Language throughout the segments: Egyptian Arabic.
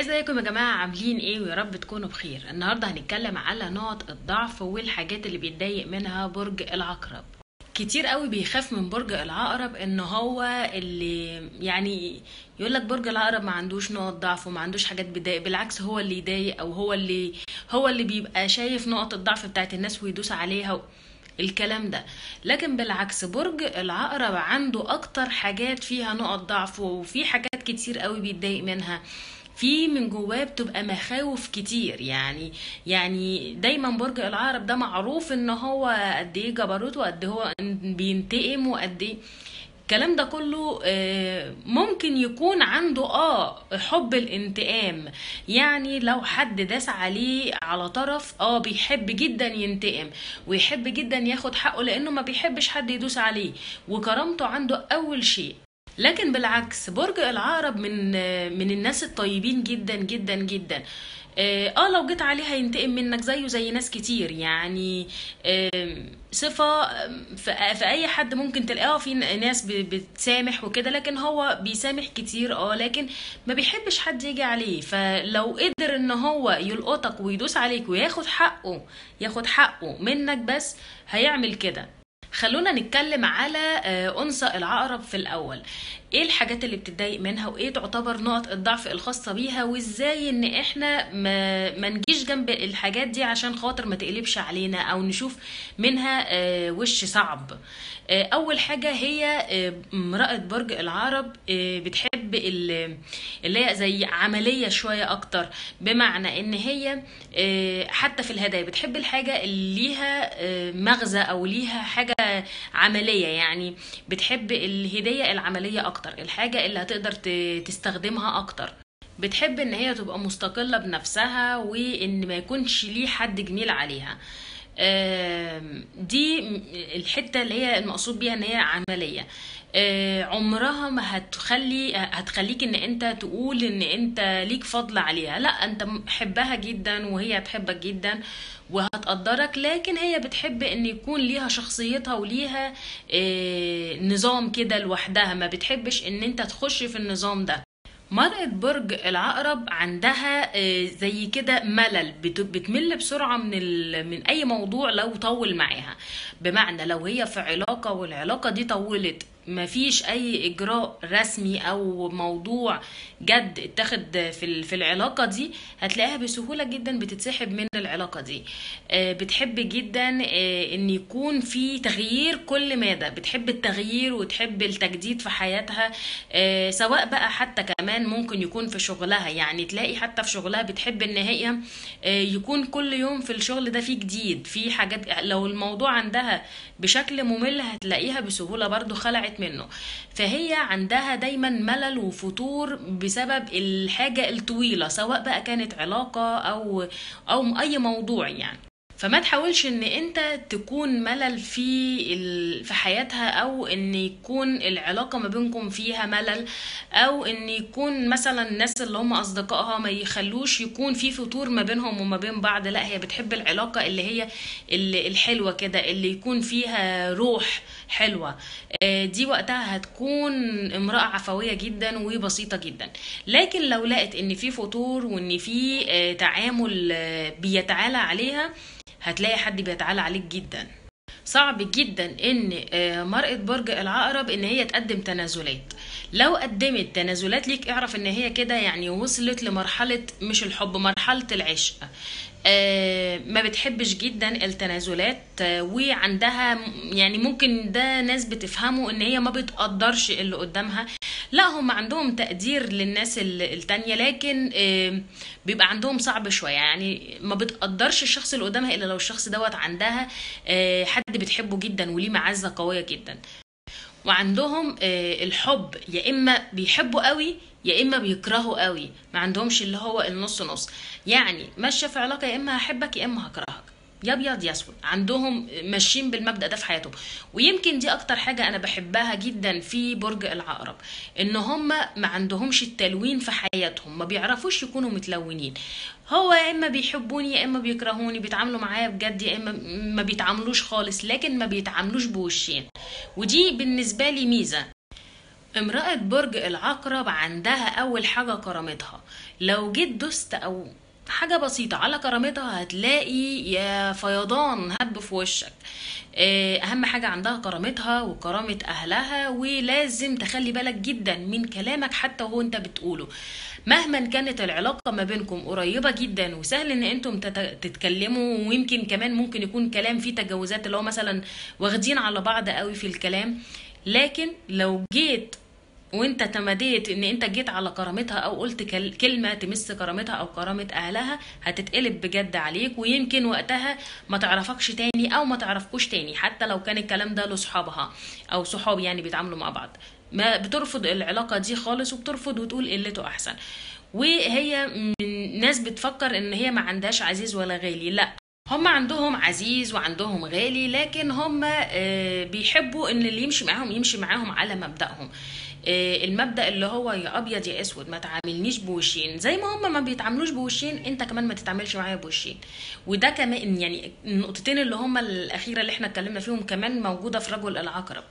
ازيكم يا جماعة عاملين ايه ويا رب تكونوا بخير النهاردة هنتكلم على نقط الضعف والحاجات اللي بيتضايق منها برج العقرب كتير قوي بيخاف من برج العقرب ان هو اللي يعني يقول لك برج العقرب ما عندوش نقط ضعف وما عندوش حاجات بتضايق بالعكس هو اللي يضايق او هو اللي هو اللي بيبقى شايف نقط الضعف بتاعت الناس ويدوس عليها الكلام ده لكن بالعكس برج العقرب عنده اكتر حاجات فيها نقط ضعف وفي حاجات كتير قوي بيتضايق منها في من جواه بتبقى مخاوف كتير يعني يعني دايما برج العقرب ده معروف ان هو قد ايه جبروت وقد هو بينتقم وقد ايه الكلام ده كله آه، ممكن يكون عنده اه حب الانتقام يعني لو حد داس عليه على طرف اه بيحب جدا ينتقم ويحب جدا ياخد حقه لانه ما بيحبش حد يدوس عليه وكرامته عنده اول شيء لكن بالعكس برج العقرب من من الناس الطيبين جدا جدا جدا اه آه، لو جيت عليه هينتقم منك زيه زي ناس كتير يعني آه، صفة في في اي حد ممكن تلاقيها في ناس ب- بتسامح وكده لكن هو بيسامح كتير اه لكن ما بيحبش حد يجي عليه فلو قدر ان هو يلقطك ويدوس عليك وياخد حقه ياخد حقه منك بس هيعمل كده خلونا نتكلم على آه، أنثى العقرب في الأول ايه الحاجات اللي بتتضايق منها وايه تعتبر نقط الضعف الخاصة بيها وازاي ان احنا ما, ما نجيش جنب الحاجات دي عشان خاطر ما تقلبش علينا او نشوف منها آه، وش صعب آه، اول حاجة هي آه، امرأة برج العقرب آه، بتحب ال- اللي هي زي عملية شوية اكتر بمعنى ان هي آه، حتى في الهدايا بتحب الحاجة اللي ليها آه، مغزى او ليها حاجة عملية يعني بتحب الهدية العملية اكتر الحاجة اللي هتقدر ت- تستخدمها اكتر بتحب ان هي تبقى مستقلة بنفسها وان ما يكونش ليه حد جميل عليها آم، دي م- الحتة اللي هي المقصود بيها ان هي عملية آه، عمرها ما هتخلي هتخليك ان انت تقول ان انت ليك فضل عليها لا انت محبها جدا وهي هتحبك جدا وهتقدرك لكن هي بتحب ان يكون ليها شخصيتها وليها آه، نظام كده لوحدها ما بتحبش ان انت تخش في النظام ده مرأة برج العقرب عندها آه، زي كده ملل بت- بتمل بسرعة من ال... من أي موضوع لو طول معاها بمعنى لو هي في علاقة والعلاقة دي طولت مفيش أي إجراء رسمي أو موضوع جد اتخذ في ال- في العلاقة دي هتلاقيها بسهولة جدا بتتسحب من العلاقة دي آه، بتحب جدا آه، ان يكون في تغيير كل مادة بتحب التغيير وتحب التجديد في حياتها آه، سواء بقى حتى كمان ممكن يكون في شغلها يعني تلاقي حتى في شغلها بتحب ان هي آه، يكون كل يوم في الشغل ده فيه جديد في حاجات لو الموضوع عندها بشكل ممل هتلاقيها بسهولة برضو خلعت منه فهي عندها دايما ملل وفتور بسبب الحاجة الطويلة سواء بقى كانت علاقة او او اي موضوع يعني فما تحاولش ان انت تكون ملل في ال... في حياتها او ان يكون العلاقة ما بينكم فيها ملل او ان يكون مثلا الناس اللي هم اصدقائها ما يخلوش يكون في فتور ما بينهم وما بين بعض لا هي بتحب العلاقة اللي هي ال- الحلوة كده اللي يكون فيها روح حلوة آه، دي وقتها هتكون امرأة عفوية جدا وبسيطة جدا لكن لو لقت ان في فتور وان في آه، تعامل آه، بيتعالى عليها هتلاقي حد بيتعالى عليك جدا صعب جدا ان آه، مرأة برج العقرب ان هي تقدم تنازلات لو قدمت تنازلات ليك اعرف ان هي كده يعني وصلت لمرحلة مش الحب مرحلة العشق آه، ما بتحبش جدا التنازلات آه، وعندها م- يعني ممكن ده ناس بتفهمه ان هي ما بتقدرش اللي قدامها لا هم عندهم تقدير للناس ال- التانية لكن آه، بيبقى عندهم صعب شوية يعني ما بتقدرش الشخص اللي قدامها الا لو الشخص دوت عندها آه، حد بتحبه جدا وليه معزة قوية جدا وعندهم آه، الحب يا اما بيحبوا قوي يا اما بيكرهوا قوي ما عندهمش اللي هو النص نص يعني ماشيه في علاقه يا اما هحبك يا اما هكرهك يا ابيض يا اسود عندهم ماشيين بالمبدأ ده في حياتهم ويمكن دي اكتر حاجة انا بحبها جدا في برج العقرب ان هم ما عندهمش التلوين في حياتهم ما بيعرفوش يكونوا متلونين هو يا اما بيحبوني يا اما بيكرهوني بيتعاملوا معايا بجد يا اما ما بيتعاملوش خالص لكن ما بيتعاملوش بوشين ودي بالنسبة لي ميزة امرأة برج العقرب عندها أول حاجة كرامتها لو جيت دست أو حاجة بسيطة على كرامتها هتلاقي يا فيضان هب في وشك آه، أهم حاجة عندها كرامتها وكرامة أهلها ولازم تخلي بالك جدا من كلامك حتى وهو أنت بتقوله مهما كانت العلاقة ما بينكم قريبة جدا وسهل ان انتم تت- تتكلموا ويمكن كمان ممكن يكون كلام فيه تجاوزات اللي هو مثلا واخدين على بعض قوي في الكلام لكن لو جيت وانت تمديت ان انت جيت على كرامتها او قلت كل- كلمة تمس كرامتها او كرامة اهلها هتتقلب بجد عليك ويمكن وقتها ما تعرفكش تاني او ما تعرفكوش تاني حتى لو كان الكلام ده لصحابها او صحاب يعني بيتعاملوا مع بعض ما بترفض العلاقة دي خالص وبترفض وتقول قلته احسن وهي من ناس بتفكر ان هي ما عندهاش عزيز ولا غالي لا هم عندهم عزيز وعندهم غالي لكن هم آه، بيحبوا ان اللي يمشي معاهم يمشي معاهم على مبدأهم آه، المبدأ اللي هو يا ابيض يا اسود ما تعاملنيش بوشين زي ما هم ما بيتعاملوش بوشين انت كمان ما تتعاملش معايا بوشين وده كمان يعني النقطتين اللي هم الاخيره اللي احنا اتكلمنا فيهم كمان موجوده في رجل العقرب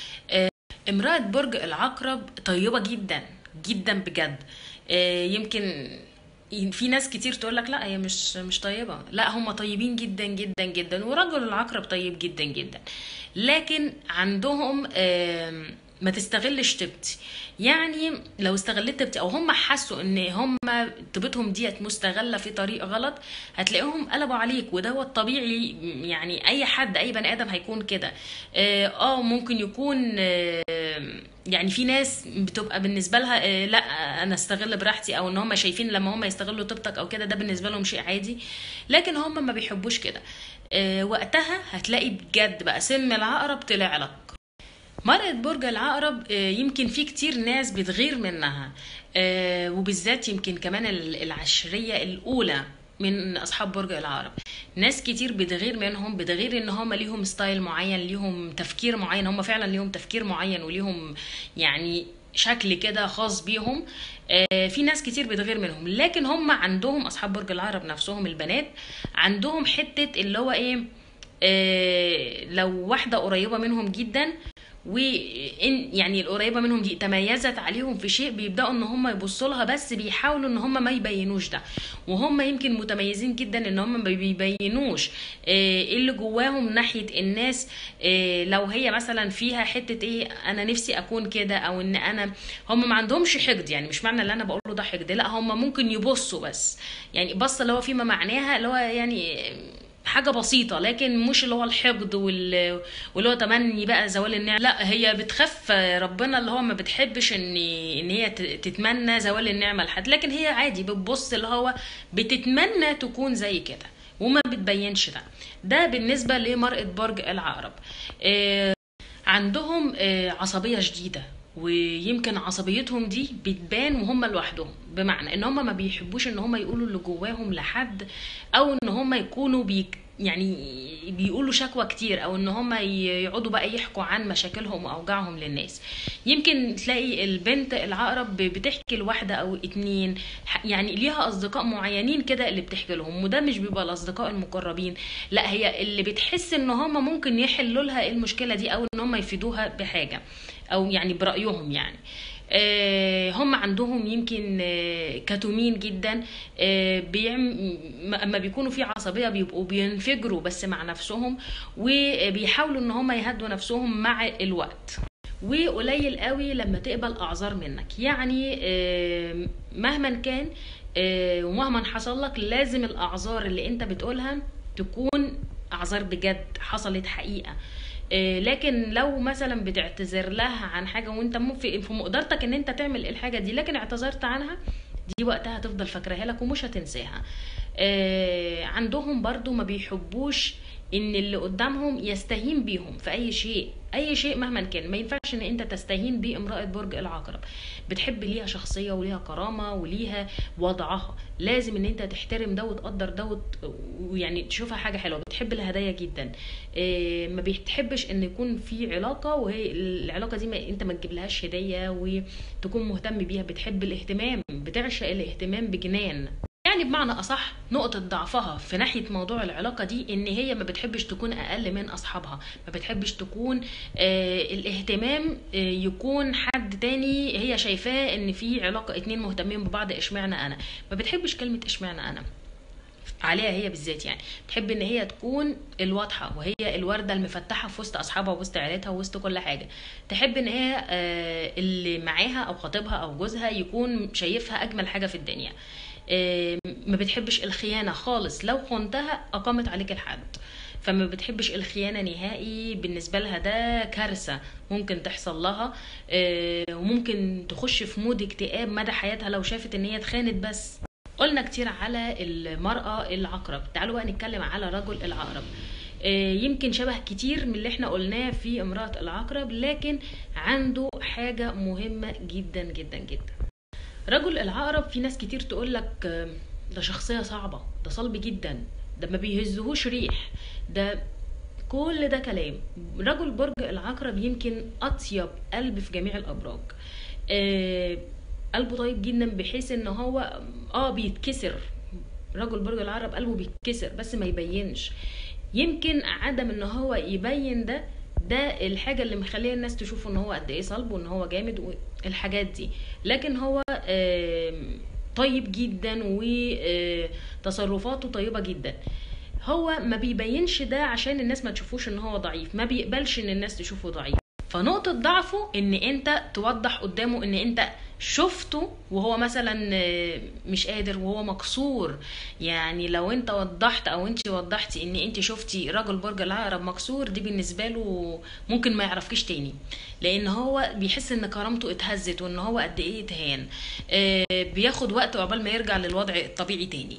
امرأة برج العقرب طيبة جدا جدا بجد آه، يمكن في ناس كتير تقول لك لا هي مش مش طيبة لا هم طيبين جدا جدا جدا ورجل العقرب طيب جدا جدا لكن عندهم آم، ما تستغلش طيبتي يعني لو استغلت طيبتي او هم حسوا ان هم طيبتهم ديت مستغله في طريق غلط هتلاقيهم قلبوا عليك وده هو الطبيعي يعني اي حد اي بني ادم هيكون كده اه آه، ممكن يكون آه، يعني في ناس بتبقى بالنسبه لها آه، لا انا استغل براحتي او ان هم شايفين لما هم يستغلوا طيبتك او كده ده بالنسبه لهم شيء عادي لكن هم ما بيحبوش كده آه، وقتها هتلاقي بجد بقى سم العقرب طلع لك مرأة برج العقرب آه، يمكن في كتير ناس بتغير منها آه، وبالذات يمكن كمان ال- العشرية الأولى من أصحاب برج العقرب ناس كتير بتغير منهم بتغير إن هم ليهم ستايل معين ليهم تفكير معين هم فعلا ليهم تفكير معين وليهم يعني شكل كده خاص بيهم آه، في ناس كتير بتغير منهم لكن هم عندهم أصحاب برج العقرب نفسهم البنات عندهم حتة اللي هو إيه آه، لو واحدة قريبة منهم جدا وان يعني القريبه منهم دي تميزت عليهم في شيء بيبداوا ان هم يبصوا لها بس بيحاولوا ان هم ما يبينوش ده وهم يمكن متميزين جدا ان هم ما بيبينوش آه، ايه اللي جواهم ناحيه الناس آه، لو هي مثلا فيها حته ايه انا نفسي اكون كده او ان انا هم ما عندهمش حقد يعني مش معنى اللي انا بقوله ده حقد لا هم ممكن يبصوا بس يعني بص اللي هو فيما معناها اللي هو يعني حاجة بسيطة لكن مش اللي هو الحقد وال... واللي هو تمني بقى زوال النعم لا هي بتخاف ربنا اللي هو ما بتحبش ان ان هي ت- تتمنى زوال النعمة لحد لكن هي عادي بتبص اللي هو بتتمنى تكون زي كده وما بتبينش ده ده بالنسبة لمرأة برج العقرب آه، عندهم آه، عصبية شديدة ويمكن عصبيتهم دي بتبان وهم لوحدهم بمعنى ان هم ما بيحبوش ان هم يقولوا اللي جواهم لحد او ان هم يكونوا بيك يعني بيقولوا شكوى كتير او ان هم يقعدوا بقى يحكوا عن مشاكلهم واوجاعهم للناس يمكن تلاقي البنت العقرب بتحكي لواحده او اتنين ح- يعني ليها اصدقاء معينين كده اللي بتحكي لهم وده مش بيبقى الاصدقاء المقربين لا هي اللي بتحس ان هم ممكن يحلوا لها المشكله دي او ان هم يفيدوها بحاجه او يعني برايهم يعني آه، هم عندهم يمكن آه، كتومين جدا آه، بيعم... م- اما بيكونوا في عصبيه بيبقوا بينفجروا بس مع نفسهم وبيحاولوا ان هم يهدوا نفسهم مع الوقت وقليل قوي لما تقبل اعذار منك يعني آه، مهما كان آه، ومهما حصل لك لازم الاعذار اللي انت بتقولها تكون اعذار بجد حصلت حقيقه آه، لكن لو مثلا بتعتذر لها عن حاجه وانت مو في في مقدرتك ان انت تعمل الحاجه دي لكن اعتذرت عنها دي وقتها هتفضل فاكراها لك ومش هتنساها آه، عندهم برضو ما بيحبوش ان اللي قدامهم يستهين بيهم في اي شيء اي شيء مهما كان ما ينفعش ان انت تستهين بامرأة برج العقرب بتحب ليها شخصية وليها كرامة وليها وضعها لازم ان انت تحترم ده وتقدر ده وت- ويعني تشوفها حاجة حلوة بتحب الهدايا جدا إيه، ما بتحبش ان يكون في علاقة وهي العلاقة دي ما انت ما تجيبلهاش هدية وتكون مهتم بيها بتحب الاهتمام بتعشق الاهتمام بجنان يعني بمعنى اصح نقطة ضعفها في ناحية موضوع العلاقة دي ان هي ما بتحبش تكون اقل من اصحابها ما بتحبش تكون آه الاهتمام آه يكون حد تاني هي شايفاه ان في علاقة اتنين مهتمين ببعض اشمعنى انا ما بتحبش كلمة اشمعنى انا عليها هي بالذات يعني تحب ان هي تكون الواضحه وهي الورده المفتحه في وسط اصحابها وسط عيلتها وسط كل حاجه تحب ان هي آه، اللي معاها او خطيبها او جوزها يكون شايفها اجمل حاجه في الدنيا آه، ما بتحبش الخيانه خالص لو خنتها اقامت عليك الحد فما بتحبش الخيانه نهائي بالنسبه لها ده كارثه ممكن تحصل لها آه، وممكن تخش في مود اكتئاب مدى حياتها لو شافت ان هي اتخانت بس قلنا كتير على المرأة العقرب تعالوا بقى نتكلم على رجل العقرب آه، يمكن شبه كتير من اللي احنا قلناه في امرأة العقرب لكن عنده حاجة مهمة جدا جدا جدا رجل العقرب في ناس كتير تقولك آه، ده شخصية صعبة ده صلب جدا ده ما بيهزهوش ريح ده كل ده كلام رجل برج العقرب يمكن اطيب قلب في جميع الابراج آه، قلبه طيب جدا بحيث ان هو اه بيتكسر رجل برج العقرب قلبه بيتكسر بس ما يبينش يمكن عدم ان هو يبين ده ده الحاجة اللي مخليه الناس تشوفه ان هو قد ايه صلب وان هو جامد والحاجات دي لكن هو آم، طيب جدا وتصرفاته طيبة جدا هو ما بيبينش ده عشان الناس ما تشوفوش ان هو ضعيف ما بيقبلش ان الناس تشوفه ضعيف فنقطة ضعفه ان انت توضح قدامه ان انت شفته وهو مثلا آه، مش قادر وهو مكسور يعني لو انت وضحت او انت وضحتي ان انت شفتي رجل برج العقرب مكسور دي بالنسبة له ممكن ما يعرفكيش تاني لان هو بيحس ان كرامته اتهزت وان هو قد ايه اتهان آه، بياخد وقت عقبال ما يرجع للوضع الطبيعي تاني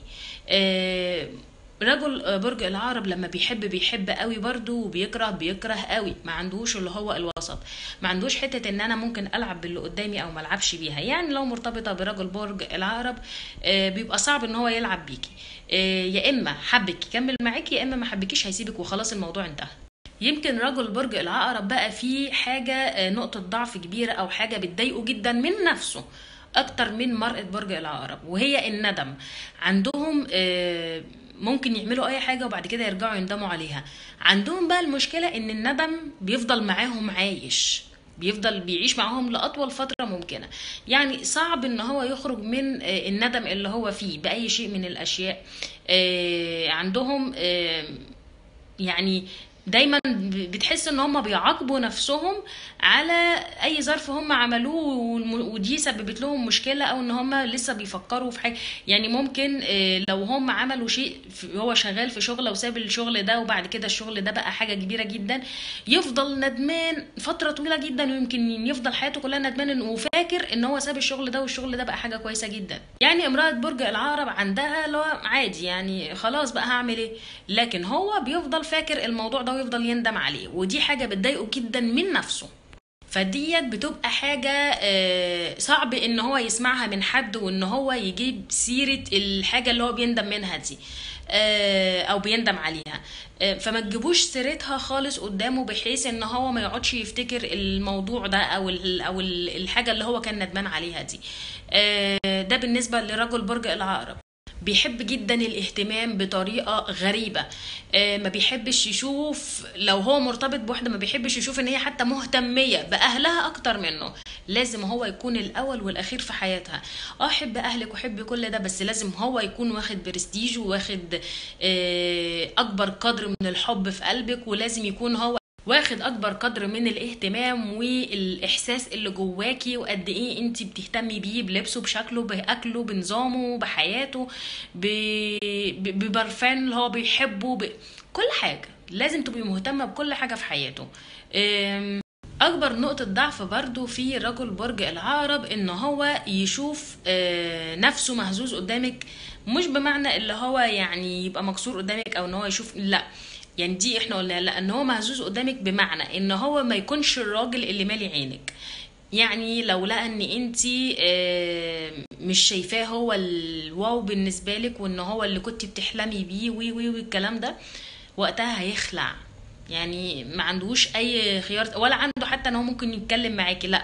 آه، رجل برج العقرب لما بيحب بيحب قوي برضه وبيكره بيكره قوي ما عندوش اللي هو الوسط ما عندوش حته ان انا ممكن العب باللي قدامي او ما العبش بيها يعني لو مرتبطه برجل برج العقرب آه، بيبقى صعب ان هو يلعب بيكي آه، يا اما حبك يكمل معاكي يا اما ما حبكيش هيسيبك وخلاص الموضوع انتهى يمكن رجل برج العقرب بقى فيه حاجة آه، نقطة ضعف كبيرة أو حاجة بتضايقه جدا من نفسه أكتر من مرأة برج العقرب وهي الندم عندهم آه، ممكن يعملوا أي حاجة وبعد كده يرجعوا يندموا عليها عندهم بقى المشكلة إن الندم بيفضل معاهم عايش بيفضل بيعيش معاهم لأطول فترة ممكنة يعني صعب ان هو يخرج من آه، الندم اللي هو فيه بأي شيء من الأشياء آه، عندهم آه، يعني دايما بتحس ان هم بيعاقبوا نفسهم على اي ظرف هم عملوه والم- ودي سببت لهم مشكله او ان هم لسه بيفكروا في حاجه يعني ممكن آه، لو هم عملوا شيء في- هو شغال في شغله وساب الشغل ده وبعد كده الشغل ده بقى حاجه كبيره جدا يفضل ندمان فتره طويله جدا ويمكن يفضل حياته كلها ندمان إنه- وفاكر ان هو ساب الشغل ده والشغل ده بقى حاجه كويسه جدا يعني امراه برج العقرب عندها اللي هو عادي يعني خلاص بقى هعمل ايه لكن هو بيفضل فاكر الموضوع ده ويفضل يندم عليه ودي حاجه بتضايقه جدا من نفسه فديت بتبقى حاجة آه، صعب ان هو يسمعها من حد وان هو يجيب سيرة الحاجة اللي هو بيندم منها دي آه، او بيندم عليها آه، فما تجيبوش سيرتها خالص قدامه بحيث ان هو ما يقعدش يفتكر الموضوع ده او ال او ال الحاجة اللي هو كان ندمان عليها دي آه، ده بالنسبة لرجل برج العقرب بيحب جدا الاهتمام بطريقة غريبة آه، ما بيحبش يشوف لو هو مرتبط بواحدة ما بيحبش يشوف ان هي حتى مهتمية بأهلها اكتر منه لازم هو يكون الاول والاخير في حياتها اه حب اهلك وحب كل ده بس لازم هو يكون واخد برستيج وواخد آه، اكبر قدر من الحب في قلبك ولازم يكون هو واخد اكبر قدر من الاهتمام والاحساس اللي جواكي وقد ايه انت بتهتمي بيه بلبسه بشكله باكله بنظامه بحياته ب- ب- ببرفان اللي هو بيحبه ب... كل حاجه لازم تبقي مهتمه بكل حاجه في حياته أم، اكبر نقطة ضعف برضو في رجل برج العقرب ان هو يشوف آه، نفسه مهزوز قدامك مش بمعنى اللي هو يعني يبقى مكسور قدامك او ان هو يشوف لا يعني دي احنا قلنا لا ان هو مهزوز قدامك بمعنى ان هو ما يكونش الراجل اللي مالي عينك يعني لو لقى ان انتي آه، مش شايفاه هو الواو بالنسبه لك وان هو اللي كنت بتحلمي بيه وي وي والكلام ده وقتها هيخلع يعني ما عندوش اي خيار ولا عنده حتى ان هو ممكن يتكلم معاكي لا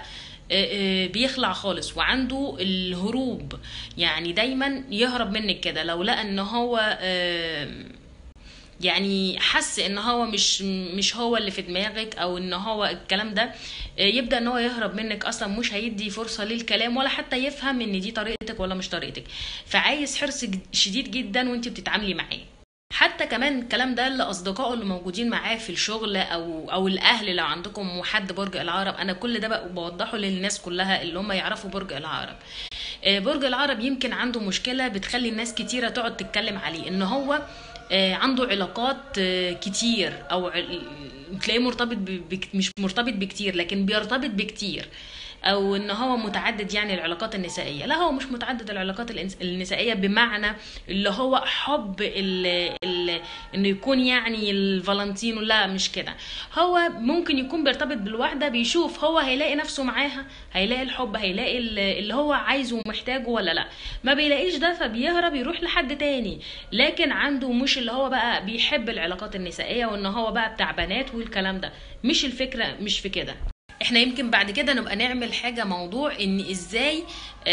آه، آه، بيخلع خالص وعنده الهروب يعني دايما يهرب منك كده لو لقى ان هو آه، يعني حس ان هو مش مش هو اللي في دماغك او ان هو الكلام ده آه، يبدا ان هو يهرب منك اصلا مش هيدي فرصه للكلام ولا حتى يفهم ان دي طريقتك ولا مش طريقتك فعايز حرص جد- شديد جدا وانت بتتعاملي معاه حتى كمان الكلام ده لاصدقائه اللي موجودين معاه في الشغل او او الاهل لو عندكم حد برج العقرب انا كل ده بقى بوضحه للناس كلها اللي هم يعرفوا برج العقرب آه، برج العقرب يمكن عنده مشكله بتخلي الناس كتيره تقعد تتكلم عليه ان هو آه، عنده علاقات آه، كتير او عل- تلاقيه مرتبط ب- بك- مش مرتبط بكتير لكن بيرتبط بكتير او ان هو متعدد يعني العلاقات النسائيه لا هو مش متعدد العلاقات الإنس- النسائيه بمعنى اللي هو حب ال ال انه يكون يعني الفالنتينو لا مش كده هو ممكن يكون بيرتبط بالواحده بيشوف هو هيلاقي نفسه معاها هيلاقي الحب هيلاقي ال- اللي هو عايزه ومحتاجه ولا لا ما بيلاقيش ده فبيهرب يروح لحد تاني لكن عنده مش اللي هو بقى بيحب العلاقات النسائيه وان هو بقى بتاع بنات والكلام ده مش الفكره مش في كده احنا يمكن بعد كده نبقى نعمل حاجة موضوع ان ازاي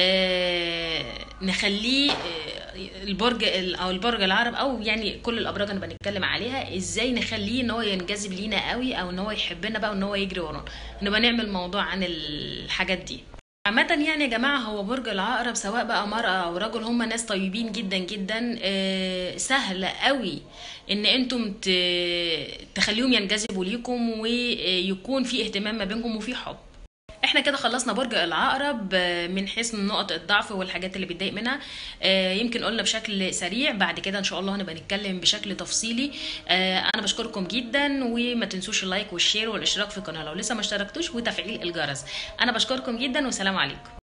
آه نخليه آه البرج ال- او البرج العرب او يعني كل الابراج اللي بنتكلم عليها ازاي نخليه ان هو ينجذب لينا قوي او ان هو يحبنا بقى وان هو يجري ورانا نبقى نعمل موضوع عن الحاجات دي عامة يعني يا جماعة هو برج العقرب سواء بقى مرأة أو رجل هم ناس طيبين جدا جدا آه، سهل قوي إن أنتم ت- تخليهم ينجذبوا ليكم ويكون في اهتمام ما بينكم وفي حب احنا كده خلصنا برج العقرب آه، من حيث نقط الضعف والحاجات اللي بتضايق منها آه، يمكن قلنا بشكل سريع بعد كده ان شاء الله هنبقى نتكلم بشكل تفصيلي آه، انا بشكركم جدا وما تنسوش اللايك والشير والاشتراك في القناه لو لسه ما اشتركتوش وتفعيل الجرس انا بشكركم جدا والسلام عليكم